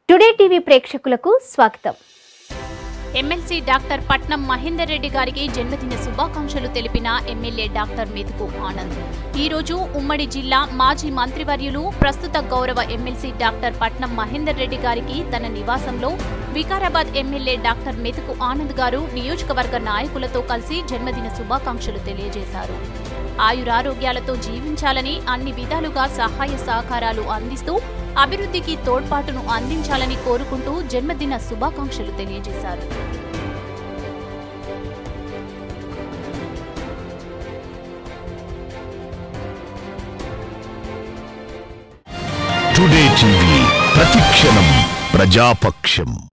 today TV ప్రేక్షకులకు స్వాగతం MLC doctor పట్నం మహేందర్ రెడ్డి గారికి జన్మదిన శుభాకాంక్షలు తెలిపిన ఎమ్మెల్యే డాక్టర్ మెతుకు ఆనంద్ ఈ రోజు ఉమ్మడి జిల్లా మాజీ మంత్రివర్యులు ప్రస్తుత గౌరవ ఎమ్మెల్సీ డాక్టర్ పట్నం మహేందర్ రెడ్డి గారికి తన నివాసంలో వికారాబాద్ ఎమ్మెల్యే డాక్టర్ మెతుకు ఆనంద్ గారు నియోజకవర్గ నాయకులతో కలిసి జన్మదిన శుభాకాంక్షలు తెలియజేశారు ఆయురారోగ్యాలతో జీవించాలని అన్ని విధాలుగా సహాయ సహకారాలు అందిస్తూ అభివృద్ధికి తోడ్పాటును అందించాలని కోరుకుంటూ జన్మదిన శుభాకాంక్షలు తెలియజేశారు టుడే టీవీ ప్రతిక్షణం ప్రజాపక్షం